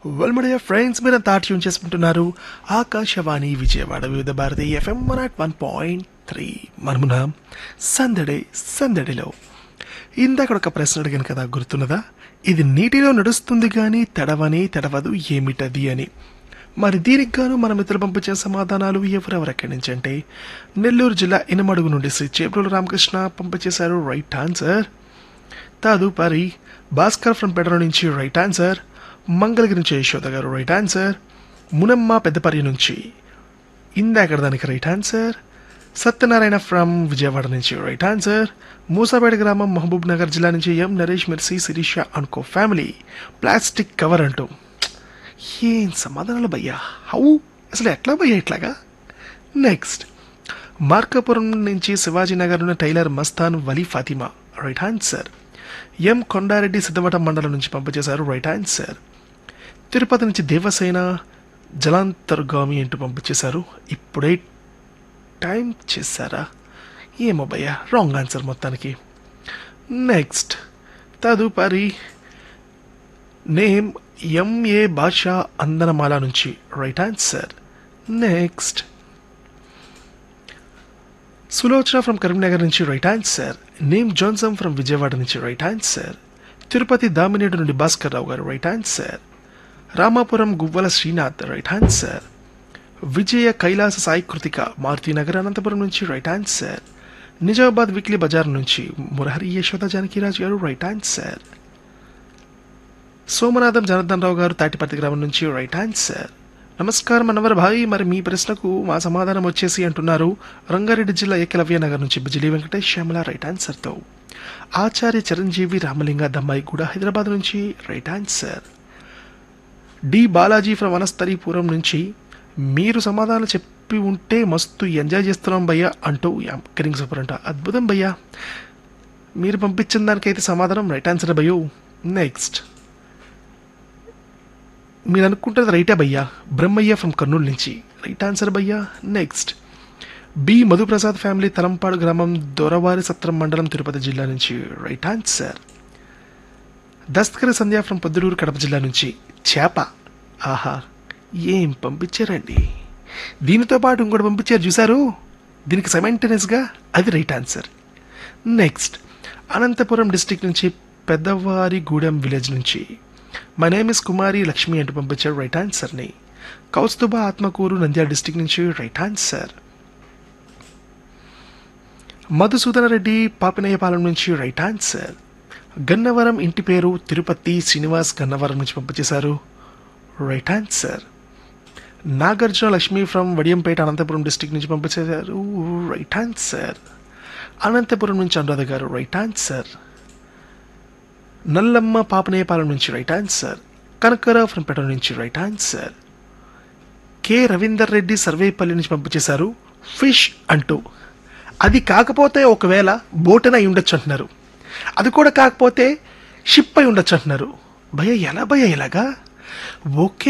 well మీడియా friends మీరంతా tune చేసుకుంటున్నారు Akashvani Vijayawada Vividh Bharati F M one at one point three మనమున సందడే సందడిలో ఇందాక ఒక ప్రశ్న అడిగాను కదా గుర్తున్నదా ఇది నీటిలో నడుస్తుంది కానీ తడవని తడవదు ఏమిటది అని మరి దీనికి గాను మన మిత్రులు పంపించే సమాధానాలు ఎవరెవరు ఎక్కడి నుంచి అంటే నెల్లూరు జిల్లా ఇనమడుగు నుండి శ్రీ చేపూరు రామకృష్ణ పంపించేశారు రైట్ ఆన్సర్ తదుపరి భాస్కర్ ఫ్రం పెడర నుంచి రైట్ ఆన్సర్ మంగళగిరి నుంచి యశోద గారు రైట్ ఆన్సర్ మునమ్మ పెద్దపల్లి నుంచి ఇందాక దానికి right answer Satyanarayana from Vijayawada నుంచి రైట్ ఆన్సర్ మూసాపేట గ్రామం మహబూబ్ నగర్ జిల్లా నుంచి ఎం నరేష్ మిర్సి శిరీష అనుకో ఫ్యామిలీ ప్లాస్టిక్ కవర్ అంటూ ఏం సమాధానాలు భయ్యా హౌ అసలు ఎట్లా భయ్యా ఇట్లాగా నెక్స్ట్ మార్కాపురం నుంచి శివాజీనగర్ ఉన్న tailor Mastan Vali Fatima right answer M Kondareddy Siddhavatam mandal నుంచి పంపించేశారు రైట్ ఆన్సర్ తిరుపతి నుంచి దేవసేన జలాంతర్గామి అంటూ పంపించేశారు ఇప్పుడే టైం చేశారా ఏమో భయ్యా రాంగ్ ఆన్సర్ మొత్తానికి నెక్స్ట్ తదుపరి నేమ్ ఎంఏ భాష అందనమాల నుంచి right answer next Sulochana from Karimnagar నుంచి right answer name Johnson from Vijayawada నుంచి రైట్ ఆన్సర్ తిరుపతి దామినేడు నుండి Bhaskar Rao garu right answer Ramapuram Guvvala Srinath right answer Vijaya Kailasa Sai Krithika Marutinagar Anantapuram నుంచి రైట్ ఆన్సర్ నిజామాబాద్ వీక్లీ బజార్ నుంచి మురహరి యశోద జానకిరాజు గారు రైట్ ఆన్సర్ సోమనాథం జనార్దన్ రావు గారు తాటిపర్తి గ్రామం నుంచి రైట్ ఆన్సర్ నమస్కారం అన్నవర్ భాయ్ మరి మీ ప్రశ్నకు మా సమాధానం వచ్చేసి అంటున్నారు రంగారెడ్డి జిల్లా ఏకలవ్య నగర్ నుంచి బిజిలీ వెంకటేష్ శ్యామల రైట్ ఆన్సర్తో ఆచార్య చిరంజీవి రామలింగ దమ్మాయి కూడా హైదరాబాద్ నుంచి right answer D Balaji from Vanasthalipuram నుంచి మీరు సమాధానం చెప్పి ఉంటే మస్తు ఎంజాయ్ చేస్తున్నాం భయ్యా అంటూ కిరింగ్ సూపర్ అంట అద్భుతం భయ్యా మీరు పంపించిన దానికైతే సమాధానం రైట్ ఆన్సర్ భయ్యో నెక్స్ట్ మీరు అనుకుంటుంది రైటే భయ్యా బ్రహ్మయ్య ఫ్రమ్ కర్నూలు నుంచి రైట్ ఆన్సర్ భయ్యా next B Madhuprasad family Talampadu గ్రామం దొరవారి సత్రం మండలం తిరుపతి జిల్లా నుంచి right answer Dastakari Sandhya from Proddatur Kadapa జిల్లా నుంచి చేప ఆహా ఏం పంపించారండి దీనితో పాటు ఇంకోటి పంపించారు చూసారు దీనికి సైమెంటనెస్గా అది right answer next Anantapuram district నుంచి పెద్దవారిగూడెం విలేజ్ నుంచి my name is Kumari Lakshmi అంటూ పంపించారు రైట్ ఆన్సర్ని కౌస్తుబా ఆత్మకూరు నంద్యాల డిస్టిక్ నుంచి రైట్ ఆన్సర్ మధుసూదన రెడ్డి పాపినయ్యపాలెం నుంచి రైట్ ఆన్సర్ గన్నవరం ఇంటి పేరు తిరుపతి శ్రీనివాస్ గన్నవరం నుంచి పంపించేశారు right answer Nagarjuna Lakshmi from Vadiyampeta Anantapuram district నుంచి పంపించేశారు రైట్ ఆన్సర్ అనంతపురం నుంచి అనురాధ గారు రైట్ ఆన్సర్ నల్లమ్మ పాపనేపాలెం నుంచి right answer Kanakarao from Peta నుంచి right answer K Ravinder Reddy Sarvepalli నుంచి పంపించేశారు ఫిష్ అంటూ అది కాకపోతే ఒకవేళ బోట్ అయి ఉండొచ్చు అంటున్నారు అది కూడా కాకపోతే షిప్ అయి ఉండొచ్చు అంటున్నారు భయ ఎలా భయ ఇలాగా ఓకే